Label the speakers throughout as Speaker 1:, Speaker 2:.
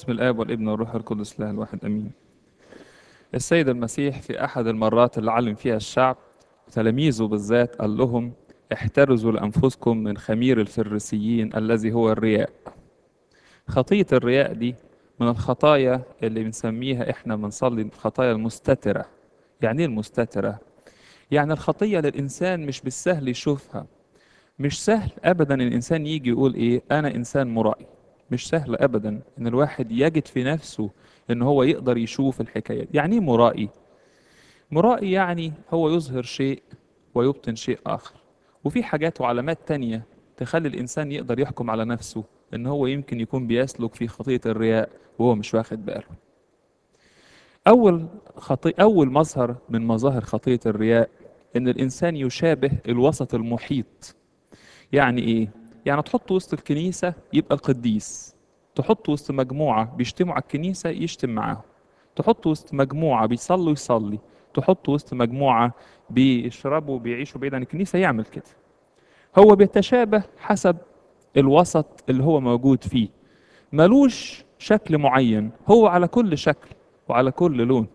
Speaker 1: باسم الآب والابن والروح القدس الله الواحد أمين السيد المسيح في أحد المرات اللي علم فيها الشعب تلاميذه بالذات قال لهم احترزوا لأنفسكم من خمير الفريسيين الذي هو الرياء خطية الرياء دي من الخطايا اللي بنسميها احنا بنصلي الخطايا المستترة يعني ايه المستترة؟ يعني الخطية للإنسان مش بالسهل يشوفها مش سهل أبدا الإنسان يجي يقول إيه أنا إنسان مرائي مش سهل أبدا إن الواحد يجد في نفسه إن هو يقدر يشوف الحكاية دي. يعني إيه مرائي؟ مرائي يعني هو يظهر شيء ويبطن شيء آخر وفي حاجات وعلامات تانية تخلي الإنسان يقدر يحكم على نفسه إن هو يمكن يكون بيسلك في خطية الرياء وهو مش واخد باله أول خطي... أول مظهر من مظاهر خطية الرياء إن الإنسان يشابه الوسط المحيط يعني إيه؟ يعني تحط وسط الكنيسة يبقى القديس تحط وسط مجموعة بيشتموا على الكنيسة يشتم معاهم تحط وسط مجموعة بيصلوا يصلي تحط وسط مجموعة بيشربوا وبيعيشوا بعيد عن الكنيسة يعمل كده هو بيتشابه حسب الوسط اللي هو موجود فيه ملوش شكل معين هو على كل شكل وعلى كل لون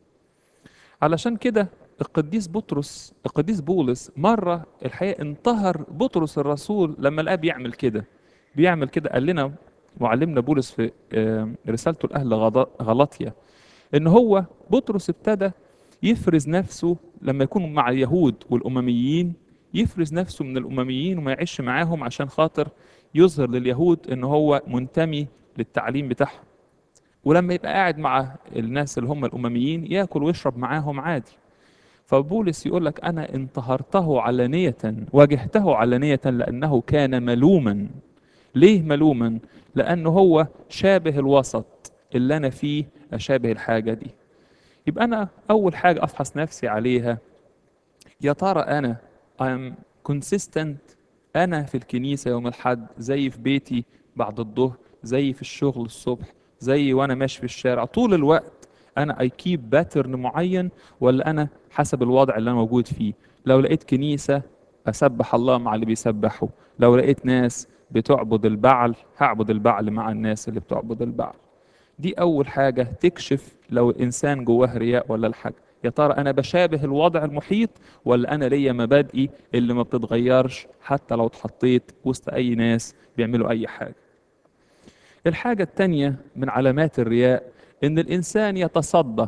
Speaker 1: علشان كده القديس بطرس القديس بولس مرة الحقيقة انتهر بطرس الرسول لما لقاه بيعمل كده بيعمل كده قال لنا معلمنا بولس في رسالته لأهل غلطية إن هو بطرس ابتدى يفرز نفسه لما يكون مع اليهود والأمميين يفرز نفسه من الأمميين وما يعيش معاهم عشان خاطر يظهر لليهود إن هو منتمي للتعليم بتاعهم ولما يبقى قاعد مع الناس اللي هم الأمميين ياكل ويشرب معاهم عادي فبولس يقول لك أنا انتهرته علانية واجهته علانية لأنه كان ملوما ليه ملوما؟ لأنه هو شابه الوسط اللي أنا فيه أشابه الحاجة دي يبقى أنا أول حاجة أفحص نفسي عليها يا ترى أنا I'm consistent أنا في الكنيسة يوم الحد زي في بيتي بعد الظهر زي في الشغل الصبح زي وأنا ماشي في الشارع طول الوقت أنا I keep باترن معين ولا أنا حسب الوضع اللي أنا موجود فيه لو لقيت كنيسة أسبح الله مع اللي بيسبحوا لو لقيت ناس بتعبد البعل هعبد البعل مع الناس اللي بتعبد البعل دي أول حاجة تكشف لو الإنسان جواه رياء ولا الحاجة يا ترى أنا بشابه الوضع المحيط ولا أنا ليا مبادئي اللي ما بتتغيرش حتى لو اتحطيت وسط أي ناس بيعملوا أي حاجة الحاجة التانية من علامات الرياء إن الإنسان يتصدى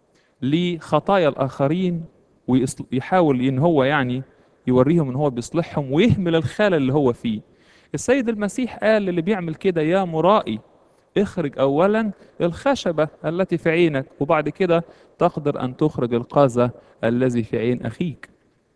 Speaker 1: لخطايا الآخرين ويحاول إن هو يعني يوريهم إن هو بيصلحهم ويهمل الخلل اللي هو فيه السيد المسيح قال للي بيعمل كده يا مرائي اخرج اولا الخشبة التي في عينك وبعد كده تقدر ان تخرج القذى الذي في عين اخيك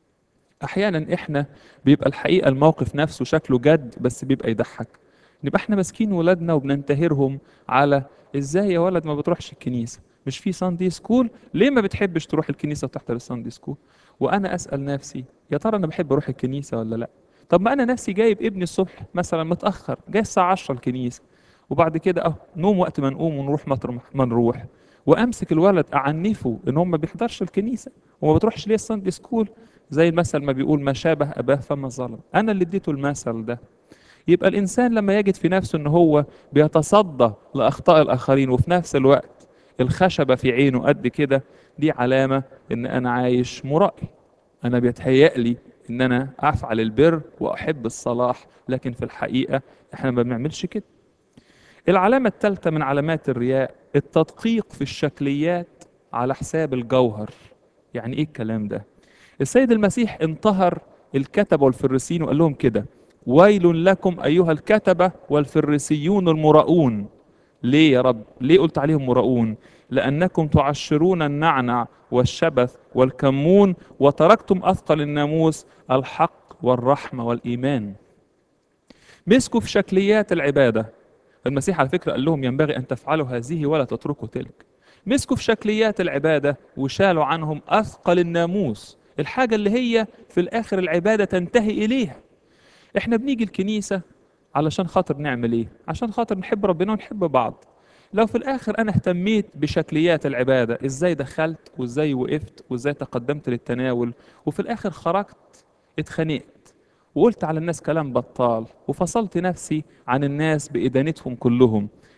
Speaker 1: احيانا احنا بيبقى الحقيقة الموقف نفسه شكله جد بس بيبقى يضحك نبقى احنا ماسكين ولادنا وبننتهرهم على ازاي يا ولد ما بتروحش الكنيسة مش في ساندي سكول ليه ما بتحبش تروح الكنيسة وتحضر الساندي سكول وانا اسأل نفسي يا ترى انا بحب اروح الكنيسة ولا لا طب ما انا نفسي جايب ابني الصبح مثلا متاخر جاي الساعه 10 الكنيسه وبعد كده اه نوم وقت ما نقوم ونروح مطرح ما نروح وامسك الولد اعنفه ان هو ما بيحضرش الكنيسه وما بتروحش ليه الساندي سكول زي المثل ما بيقول ما شابه اباه فما ظلم انا اللي اديته المثل ده يبقى الانسان لما يجد في نفسه ان هو بيتصدى لاخطاء الاخرين وفي نفس الوقت الخشبه في عينه قد كده دي علامه ان انا عايش مرائي انا بيتهيأ لي ان انا افعل البر واحب الصلاح لكن في الحقيقه احنا ما بنعملش كده العلامه الثالثه من علامات الرياء التدقيق في الشكليات على حساب الجوهر يعني ايه الكلام ده السيد المسيح انتهر الكتبه والفريسيين وقال لهم كده ويل لكم ايها الكتبه والفريسيون المراؤون ليه يا رب ليه قلت عليهم مراؤون لأنكم تعشرون النعنع والشبث والكمون وتركتم أثقل الناموس الحق والرحمة والإيمان مسكوا في شكليات العبادة المسيح على فكرة قال لهم ينبغي أن تفعلوا هذه ولا تتركوا تلك مسكوا في شكليات العبادة وشالوا عنهم أثقل الناموس الحاجة اللي هي في الآخر العبادة تنتهي إليها إحنا بنيجي الكنيسة علشان خاطر نعمل إيه عشان خاطر نحب ربنا ونحب بعض لو في الاخر انا اهتميت بشكليات العباده ازاي دخلت وازاي وقفت وازاي تقدمت للتناول وفي الاخر خرجت اتخانقت وقلت على الناس كلام بطال وفصلت نفسي عن الناس بإدانتهم كلهم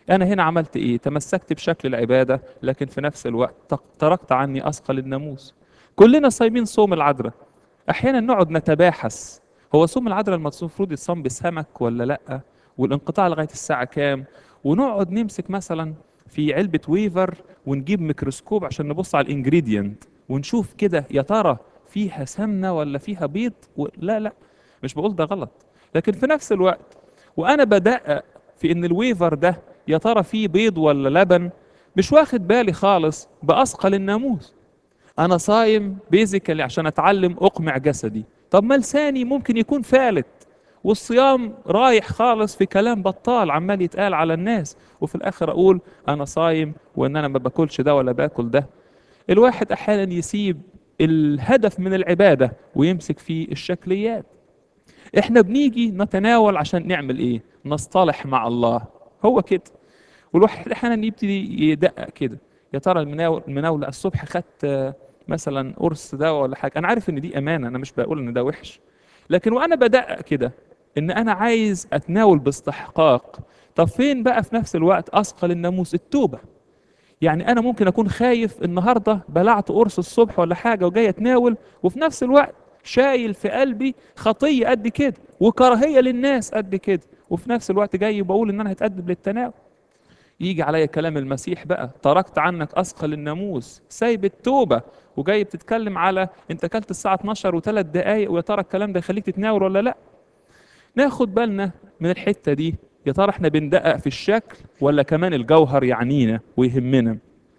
Speaker 1: انا هنا عملت ايه تمسكت بشكل العباده لكن في نفس الوقت تق- تركت عني اثقل الناموس كلنا صايمين صوم العذراء احيانا نقعد نتباحث هو صوم العذراء المفروض يتصام بسمك ولا لا والانقطاع لغايه الساعه كام ونقعد نمسك مثلا في علبه ويفر ونجيب ميكروسكوب عشان نبص على الانجريدينت ونشوف كده يا ترى فيها سمنه ولا فيها بيض و... لا لا مش بقول ده غلط لكن في نفس الوقت وانا بدقق في ان الويفر ده يا ترى فيه بيض ولا لبن مش واخد بالي خالص باثقل الناموس انا صايم بيزيكالي عشان اتعلم اقمع جسدي طب ما لساني ممكن يكون فالت والصيام رايح خالص في كلام بطال عمال يتقال على الناس وفي الاخر اقول انا صايم وان انا ما باكلش ده ولا باكل ده الواحد احيانا يسيب الهدف من العباده ويمسك في الشكليات احنا بنيجي نتناول عشان نعمل ايه نصطلح مع الله هو كده والواحد احيانا يبتدي يدقق كده يا ترى المناول المناولة الصبح خدت آه، مثلا قرص ده ولا حاجه انا عارف ان دي امانه انا مش بقول ان ده وحش لكن وانا بدقق كده ان انا عايز اتناول باستحقاق طب فين بقى في نفس الوقت اثقل الناموس التوبه يعني انا ممكن اكون خايف النهارده بلعت قرص الصبح ولا حاجه وجاي اتناول وفي نفس الوقت شايل في قلبي خطيه قد كده وكراهيه للناس قد كده وفي نفس الوقت جاي بقول ان انا هتقدم للتناول يجي عليا كلام المسيح بقى تركت عنك اثقل الناموس سايب التوبه وجاي بتتكلم على انت اكلت الساعه 12 وثلاث دقائق ويا ترى الكلام ده يخليك تتناول ولا لا ناخد بالنا من الحته دي يا ترى احنا بندقق في الشكل ولا كمان الجوهر يعنينا ويهمنا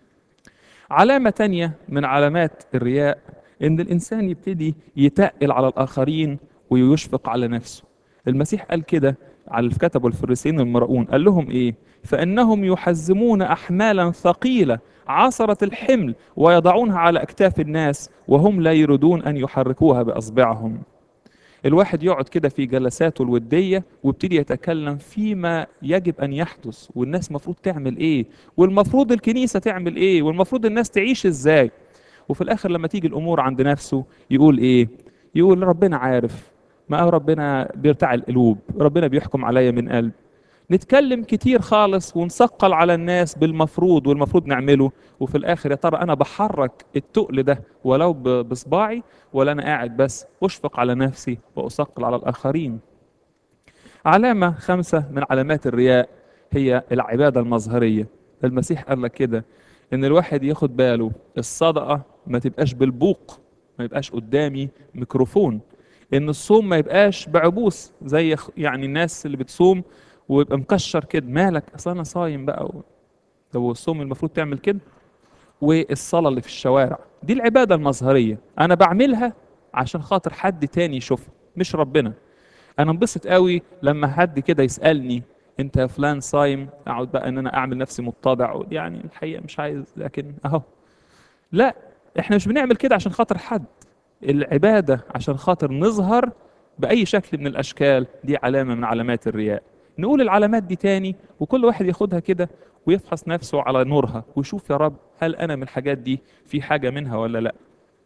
Speaker 1: علامة تانية من علامات الرياء إن الإنسان يبتدي يتقل على الآخرين ويشفق على نفسه المسيح قال كده على الكتب والفريسيين المرؤون قال لهم إيه فإنهم يحزمون أحمالا ثقيلة عصرة الحمل ويضعونها على أكتاف الناس وهم لا يريدون أن يحركوها بأصبعهم الواحد يقعد كده في جلساته الودية ويبتدي يتكلم فيما يجب أن يحدث والناس المفروض تعمل إيه والمفروض الكنيسة تعمل إيه والمفروض الناس تعيش إزاي وفي الآخر لما تيجي الأمور عند نفسه يقول إيه يقول ربنا عارف ما هو ربنا بيرتعي القلوب ربنا بيحكم عليا من قلب نتكلم كتير خالص ونثقل على الناس بالمفروض والمفروض نعمله وفي الاخر يا ترى انا بحرك التقل ده ولو ب- بصباعي ولا انا قاعد بس اشفق على نفسي واثقل على الاخرين علامة خمسة من علامات الرياء هي العبادة المظهرية المسيح قال لك كده ان الواحد ياخد باله الصدقة ما تبقاش بالبوق ما يبقاش قدامي ميكروفون ان الصوم ما يبقاش بعبوس زي خ- يعني الناس اللي بتصوم ويبقى مكشر كده مالك اصل انا صايم بقى و- طب والصوم المفروض تعمل كده والصلاة اللي في الشوارع دي العبادة المظهرية انا بعملها عشان خاطر حد تاني يشوفها مش ربنا انا انبسط قوي لما حد كده يسالني انت يا فلان صايم اقعد بقى ان انا اعمل نفسي متضع يعني الحقيقه مش عايز لكن اهو لا احنا مش بنعمل كده عشان خاطر حد العباده عشان خاطر نظهر باي شكل من الاشكال دي علامه من علامات الرياء نقول العلامات دي تاني وكل واحد ياخدها كده ويفحص نفسه على نورها ويشوف يا رب هل انا من الحاجات دي في حاجه منها ولا لا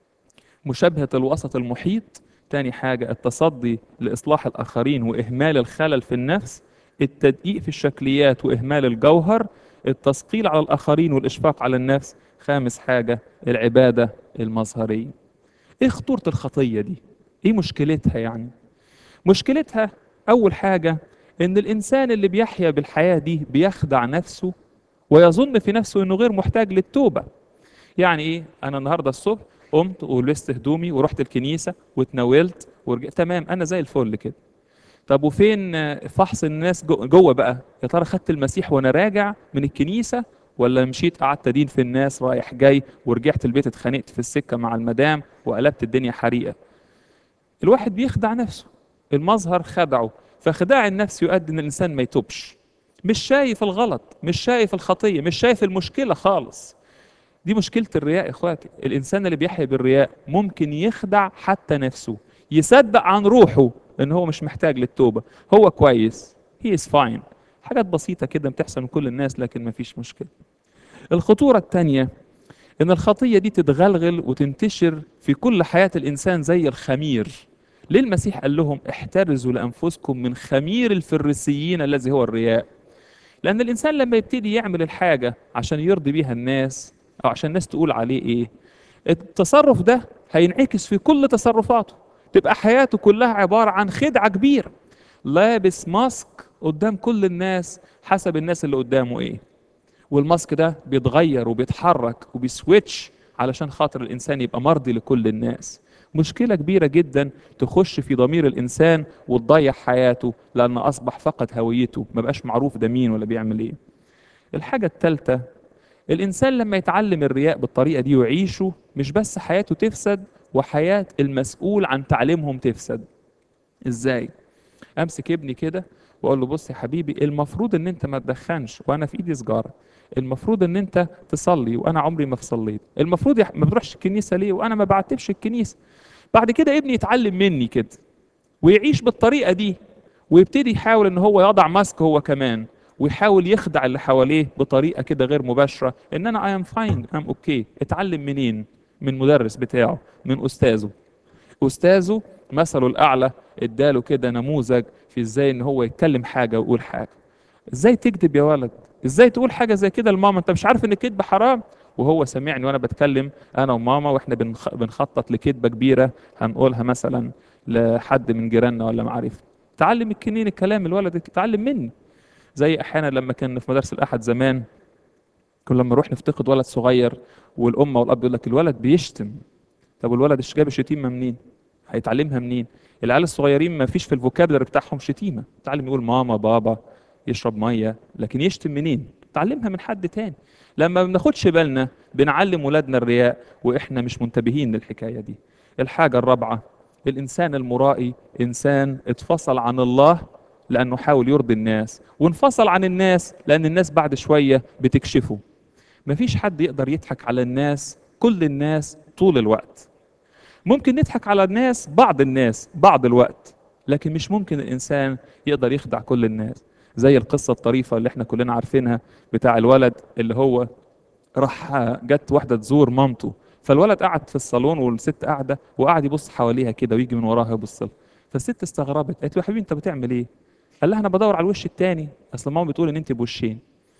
Speaker 1: مشابهه الوسط المحيط تاني حاجة التصدي لإصلاح الآخرين وإهمال الخلل في النفس التدقيق في الشكليات وإهمال الجوهر التثقيل على الآخرين والإشفاق على النفس خامس حاجة العبادة المظهرية إيه خطورة الخطية دي؟ إيه مشكلتها يعني؟ مشكلتها أول حاجة إن الإنسان اللي بيحيا بالحياة دي بيخدع نفسه ويظن في نفسه إنه غير محتاج للتوبة يعني إيه؟ أنا النهاردة الصبح قمت ولبست هدومي ورحت الكنيسة واتناولت ورجعت تمام أنا زي الفل كده طب وفين آه، فحص الناس جو- جوه بقى يا ترى خدت المسيح وانا راجع من الكنيسة ولا مشيت قعدت ادين في الناس رايح جاي ورجعت البيت اتخانقت في السكة مع المدام وقلبت الدنيا حريقة الواحد بيخدع نفسه المظهر خدعه فخداع النفس يؤدي ان الانسان ما يتوبش مش شايف الغلط مش شايف الخطية مش شايف المشكلة خالص دي مشكلة الرياء يا اخواتي الانسان اللي بيحيا بالرياء ممكن يخدع حتى نفسه يصدق عن روحه ان هو مش محتاج للتوبة هو كويس هي از فاين حاجات بسيطة كده بتحصل من كل الناس لكن مفيش مشكلة الخطورة التانية ان الخطية دي تتغلغل وتنتشر في كل حياة الانسان زي الخمير ليه المسيح قال لهم احترزوا لانفسكم من خمير الفريسيين الذي هو الرياء لان الانسان لما يبتدي يعمل الحاجه عشان يرضي بيها الناس او عشان الناس تقول عليه ايه التصرف ده هينعكس في كل تصرفاته تبقى حياته كلها عباره عن خدعه كبيره لابس ماسك قدام كل الناس حسب الناس اللي قدامه ايه والماسك ده بيتغير وبيتحرك وبيسويتش علشان خاطر الانسان يبقى مرضي لكل الناس مشكله كبيره جدا تخش في ضمير الانسان وتضيع حياته لان اصبح فقد هويته ما بقاش معروف ده مين ولا بيعمل ايه الحاجه الثالثه الانسان لما يتعلم الرياء بالطريقه دي ويعيشه مش بس حياته تفسد وحياه المسؤول عن تعليمهم تفسد ازاي امسك ابني كده واقول له بص يا حبيبي المفروض ان انت ما تدخنش وانا في ايدي سجاره المفروض ان انت تصلي وانا عمري ما صليت المفروض يح... ما بتروحش الكنيسه ليه وانا ما بعتبش الكنيسه بعد كده ابني يتعلم مني كده ويعيش بالطريقه دي ويبتدي يحاول ان هو يضع ماسك هو كمان ويحاول يخدع اللي حواليه بطريقه كده غير مباشره ان انا اي ام فاين ام اوكي اتعلم منين من مدرس بتاعه من استاذه استاذه مثله الاعلى اداله كده نموذج في ازاي ان هو يتكلم حاجه ويقول حاجه ازاي تكذب يا ولد ازاي تقول حاجه زي كده لماما انت مش عارف ان الكذب حرام وهو سمعني وانا بتكلم انا وماما واحنا بنخ... بنخطط لكذبه كبيره هنقولها مثلا لحد من جيراننا ولا معارف تعلم الكنين الكلام الولد اتعلم مني زي احيانا لما كان في مدارس الاحد زمان كل لما نروح نفتقد ولد صغير والام والاب يقول لك الولد بيشتم طب والولد جاب الشتيمه منين هيتعلمها منين العيال الصغيرين ما فيش في الفوكابلر بتاعهم شتيمه تعلم يقول ماما بابا يشرب ميه لكن يشتم منين تعلمها من حد تاني لما ما بناخدش بالنا بنعلم ولادنا الرياء واحنا مش منتبهين للحكايه دي الحاجه الرابعه الانسان المرائي انسان اتفصل عن الله لانه حاول يرضي الناس وانفصل عن الناس لان الناس بعد شويه بتكشفه مفيش حد يقدر يضحك على الناس كل الناس طول الوقت ممكن نضحك على الناس بعض الناس بعض الوقت لكن مش ممكن الانسان يقدر يخدع كل الناس زي القصه الطريفه اللي احنا كلنا عارفينها بتاع الولد اللي هو راح جت واحده تزور مامته فالولد قعد في الصالون والست قاعده وقعد يبص حواليها كده ويجي من وراها يبص لها فالست استغربت قالت له يا حبيبي انت بتعمل ايه قال لها انا بدور على الوش التاني اصل ماما بتقول ان انت بوشين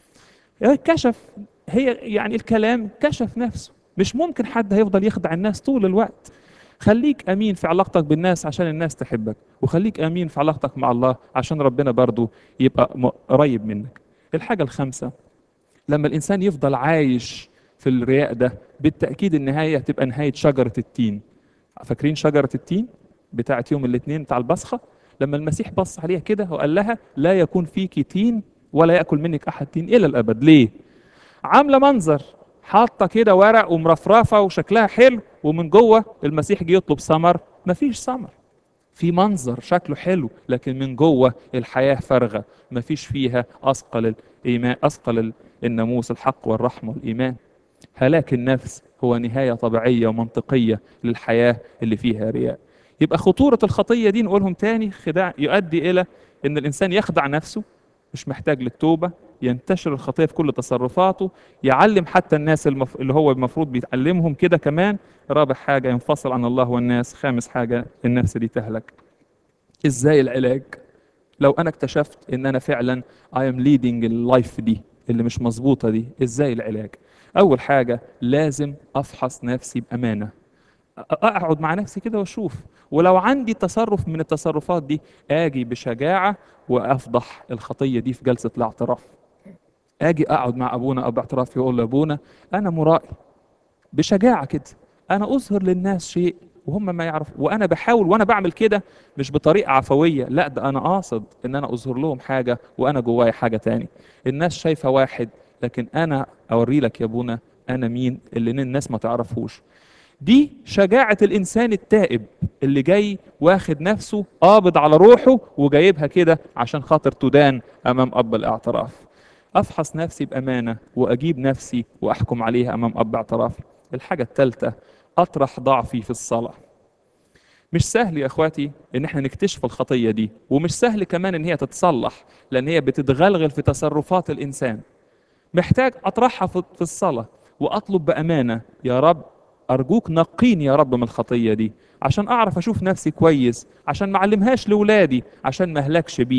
Speaker 1: كشف هي يعني الكلام كشف نفسه مش ممكن حد هيفضل يخدع الناس طول الوقت خليك امين في علاقتك بالناس عشان الناس تحبك وخليك امين في علاقتك مع الله عشان ربنا برضو يبقى قريب منك الحاجه الخامسه لما الانسان يفضل عايش في الرياء ده بالتاكيد النهايه تبقى نهايه شجره التين فاكرين شجره التين بتاعت يوم الاثنين بتاع البصخه لما المسيح بص عليها كده وقال لها لا يكون فيك تين ولا ياكل منك احد تين الى الابد ليه عامله منظر حاطه كده ورق ومرفرفه وشكلها حلو ومن جوه المسيح جه يطلب ثمر مفيش ثمر في منظر شكله حلو لكن من جوه الحياه فارغه مفيش فيها اثقل الايمان اثقل الناموس الحق والرحمه والايمان هلاك النفس هو نهايه طبيعيه ومنطقيه للحياه اللي فيها رياء يبقى خطوره الخطيه دي نقولهم تاني خداع يؤدي الى ان الانسان يخدع نفسه مش محتاج للتوبه ينتشر الخطيه في كل تصرفاته يعلم حتى الناس المف... اللي هو المفروض بيتعلمهم كده كمان رابع حاجه ينفصل عن الله والناس خامس حاجه النفس دي تهلك ازاي العلاج لو انا اكتشفت ان انا فعلا I am leading اللايف دي اللي مش مظبوطه دي ازاي العلاج اول حاجه لازم افحص نفسي بامانه اقعد مع نفسي كده واشوف ولو عندي تصرف من التصرفات دي اجي بشجاعه وافضح الخطيه دي في جلسه الاعتراف اجي اقعد مع ابونا اب اعتراف يقول له ابونا انا مرائي بشجاعه كده انا اظهر للناس شيء وهم ما يعرفوا وانا بحاول وانا بعمل كده مش بطريقه عفويه لا ده انا قاصد ان انا اظهر لهم حاجه وانا جوايا حاجه تاني الناس شايفه واحد لكن انا اوري لك يا ابونا انا مين اللي الناس ما تعرفوش دي شجاعة الإنسان التائب اللي جاي واخد نفسه قابض على روحه وجايبها كده عشان خاطر تدان أمام أب الاعتراف أفحص نفسي بأمانة وأجيب نفسي وأحكم عليها أمام أب اعترافي الحاجة الثالثة أطرح ضعفي في الصلاة مش سهل يا اخواتي ان احنا نكتشف الخطيه دي ومش سهل كمان ان هي تتصلح لان هي بتتغلغل في تصرفات الانسان محتاج اطرحها في الصلاه واطلب بامانه يا رب أرجوك نقيني يا رب من الخطية دي عشان أعرف أشوف نفسي كويس عشان ما أعلمهاش لولادي عشان ما أهلكش بيها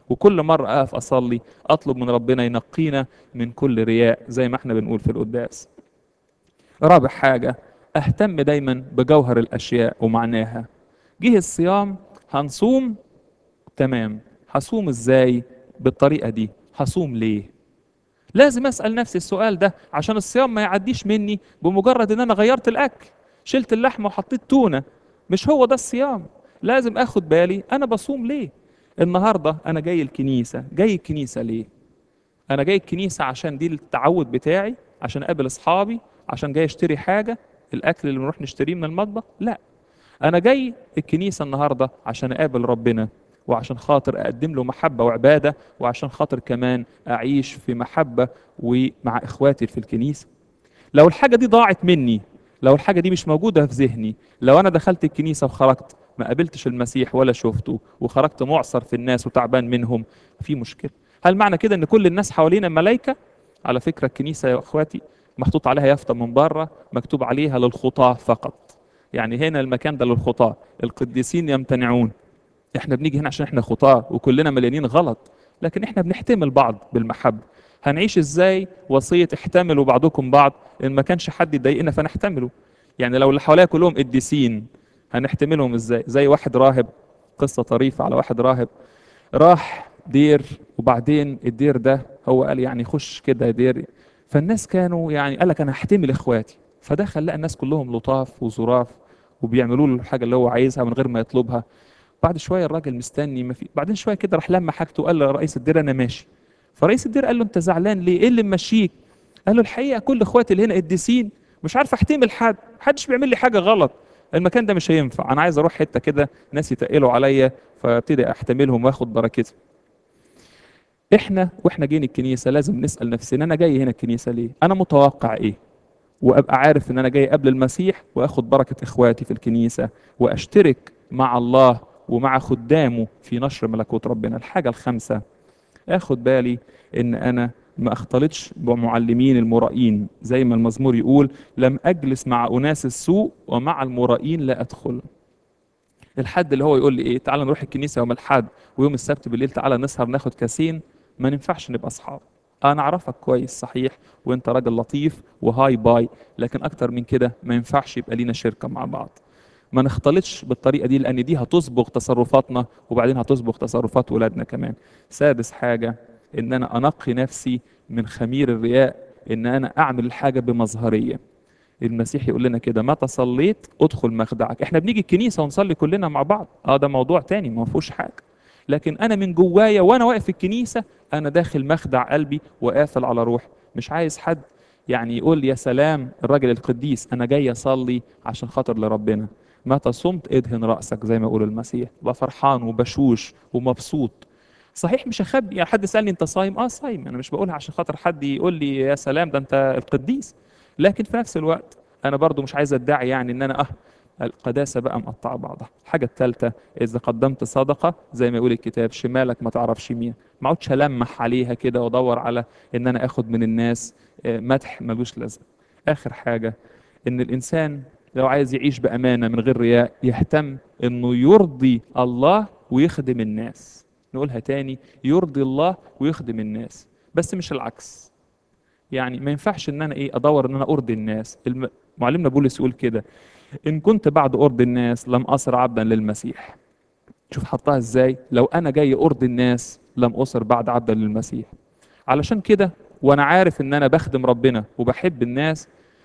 Speaker 1: وكل مرة أقف أصلي أطلب من ربنا ينقينا من كل رياء زي ما احنا بنقول في القداس رابع حاجة أهتم دايما بجوهر الأشياء ومعناها جه الصيام هنصوم تمام هصوم ازاي بالطريقة دي هصوم ليه لازم أسأل نفسي السؤال ده عشان الصيام ما يعديش مني بمجرد ان انا غيرت الاكل شلت اللحمة وحطيت تونة مش هو ده الصيام لازم اخد بالي انا بصوم ليه النهاردة انا جاي الكنيسة جاي الكنيسة ليه انا جاي الكنيسة عشان دي التعود بتاعي عشان اقابل اصحابي عشان جاي اشتري حاجة الاكل اللي بنروح نشتريه من المطبخ لا انا جاي الكنيسة النهاردة عشان اقابل ربنا وعشان خاطر اقدم له محبة وعبادة وعشان خاطر كمان اعيش في محبة ومع اخواتي في الكنيسة لو الحاجة دي ضاعت مني لو الحاجة دي مش موجودة في ذهني لو انا دخلت الكنيسة وخرجت ما قابلتش المسيح ولا شفته وخرجت معصر في الناس وتعبان منهم في مشكلة هل معنى كده ان كل الناس حوالينا ملائكة على فكرة الكنيسة يا اخواتي محطوط عليها يافطة من بره مكتوب عليها للخطاة فقط يعني هنا المكان ده للخطاة القديسين يمتنعون احنا بنيجي هنا عشان احنا خطاة وكلنا مليانين غلط لكن احنا بنحتمل بعض بالمحبة هنعيش ازاي وصية احتملوا بعضكم بعض ان ما كانش حد يضايقنا فنحتمله يعني لو اللي حواليا كلهم قديسين هنحتملهم ازاي زي واحد راهب قصة طريفة على واحد راهب راح دير وبعدين الدير ده هو قال يعني خش كده دير فالناس كانوا يعني قال لك انا هحتمل اخواتي فدخل لقى الناس كلهم لطاف وظراف وبيعملوا له الحاجه اللي هو عايزها من غير ما يطلبها بعد شويه الراجل مستني ما في بعدين شويه كده راح لما حاجته وقال لرئيس الدير انا ماشي فرئيس الدير قال له انت زعلان ليه ايه اللي ممشيك قال له الحقيقه كل اخواتي اللي هنا قديسين مش عارف احتمل حد محدش بيعمل لي حاجه غلط المكان ده مش هينفع انا عايز اروح حته كده ناس يتقلوا عليا فابتدي احتملهم واخد بركتهم احنا واحنا جايين الكنيسه لازم نسال نفسنا انا جاي هنا الكنيسه ليه انا متوقع ايه وابقى عارف ان انا جاي قبل المسيح واخد بركه اخواتي في الكنيسه واشترك مع الله ومع خدامه في نشر ملكوت ربنا الحاجه الخامسه اخد بالي ان انا ما اختلطش بمعلمين المرائين زي ما المزمور يقول لم اجلس مع اناس السوء ومع المرائين لا ادخل الحد اللي هو يقول لي ايه تعالى نروح الكنيسه يوم الاحد ويوم السبت بالليل تعالى نسهر ناخد كاسين ما ننفعش نبقى اصحاب انا اعرفك كويس صحيح وانت راجل لطيف وهاي باي لكن اكتر من كده ما ينفعش يبقى لينا شركه مع بعض ما نختلطش بالطريقه دي لان دي هتصبغ تصرفاتنا وبعدين هتصبغ تصرفات ولادنا كمان سادس حاجه ان انا انقي نفسي من خمير الرياء ان انا اعمل الحاجه بمظهريه المسيح يقول لنا كده متى صليت ادخل مخدعك احنا بنيجي الكنيسه ونصلي كلنا مع بعض اه ده موضوع تاني ما فيهوش حاجه لكن انا من جوايا وانا واقف في الكنيسه انا داخل مخدع قلبي وقافل على روحي مش عايز حد يعني يقول يا سلام الراجل القديس انا جاي اصلي عشان خاطر لربنا متى صمت ادهن راسك زي ما يقول المسيح بقى فرحان وبشوش ومبسوط صحيح مش هخبي يعني حد سالني انت صايم اه صايم انا مش بقولها عشان خاطر حد يقول لي يا سلام ده انت القديس لكن في نفس الوقت انا برضو مش عايز ادعي يعني ان انا اه القداسة بقى مقطعة بعضها الحاجة الثالثة إذا قدمت صدقة زي ما يقول الكتاب شمالك ما تعرفش مين ما اقعدش ألمح عليها كده وأدور على إن أنا آخد من الناس مدح ملوش لازمة آخر حاجة إن الإنسان لو عايز يعيش بأمانة من غير رياء يهتم إنه يرضي الله ويخدم الناس نقولها تاني يرضي الله ويخدم الناس بس مش العكس يعني ما ينفعش ان انا ايه ادور ان انا ارضي الناس الم... معلمنا بولس يقول كده ان كنت بعد ارضي الناس لم اصر عبدا للمسيح شوف حطها ازاي لو انا جاي ارضي الناس لم اصر بعد عبدا للمسيح علشان كده وانا عارف ان انا بخدم ربنا وبحب الناس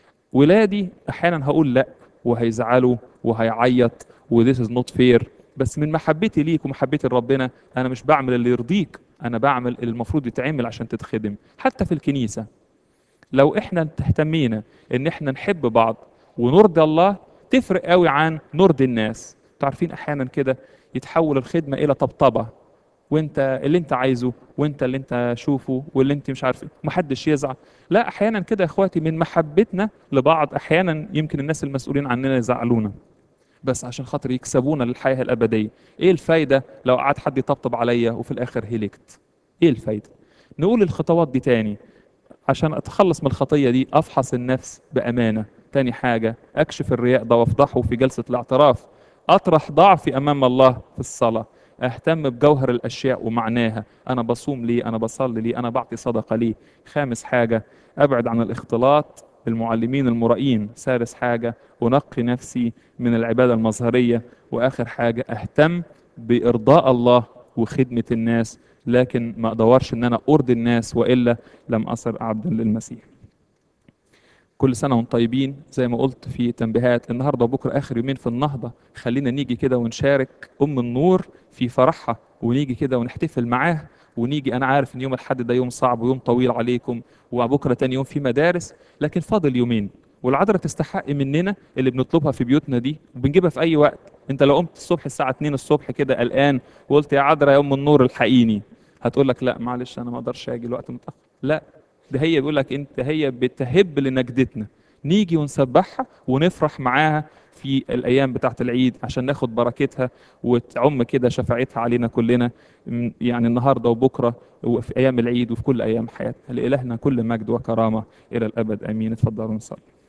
Speaker 1: ولادي احيانا هقول لا وهيزعلوا وهيعيط وذيس از نوت فير بس من محبتي ليك ومحبتي لربنا انا مش بعمل اللي يرضيك انا بعمل اللي المفروض يتعمل عشان تتخدم حتى في الكنيسه لو احنا اهتمينا ان احنا نحب بعض ونرضي الله تفرق قوي عن نرضي الناس تعرفين احيانا كده يتحول الخدمه الى طبطبه وانت اللي انت عايزه وانت اللي انت شوفه واللي انت مش عارف محدش يزعل لا احيانا كده يا اخواتي من محبتنا لبعض احيانا يمكن الناس المسؤولين عننا يزعلونا بس عشان خاطر يكسبونا للحياه الابديه ايه الفايده لو قعد حد يطبطب عليا وفي الاخر هلكت ايه الفايده نقول الخطوات دي تاني عشان اتخلص من الخطيه دي افحص النفس بامانه تاني حاجه اكشف الرياء ده وافضحه في جلسه الاعتراف اطرح ضعفي امام الله في الصلاه اهتم بجوهر الاشياء ومعناها انا بصوم ليه انا بصلي ليه انا بعطي صدقه ليه خامس حاجه ابعد عن الاختلاط بالمعلمين المرائين سادس حاجه انقي نفسي من العباده المظهريه واخر حاجه اهتم بارضاء الله وخدمه الناس لكن ما ادورش ان انا ارضي الناس والا لم اصر عبدا للمسيح كل سنه وانتم طيبين زي ما قلت في تنبيهات النهارده وبكره اخر يومين في النهضه خلينا نيجي كده ونشارك ام النور في فرحها ونيجي كده ونحتفل معاها ونيجي انا عارف ان يوم الاحد ده يوم صعب ويوم طويل عليكم وبكره تاني يوم في مدارس لكن فاضل يومين والعذراء تستحق مننا اللي بنطلبها في بيوتنا دي وبنجيبها في اي وقت انت لو قمت الصبح الساعه 2 الصبح كده قلقان وقلت يا عذراء يا ام النور الحقيني هتقول لك لا معلش انا ما اقدرش اجي الوقت متاخر لا ده هي بيقول لك انت هي بتهب لنجدتنا نيجي ونسبحها ونفرح معاها في الايام بتاعه العيد عشان ناخد بركتها وتعم كده شفاعتها علينا كلنا م- يعني النهارده وبكره وفي ايام العيد وفي كل ايام حياتنا لالهنا كل مجد وكرامه الى الابد امين اتفضلوا نصلي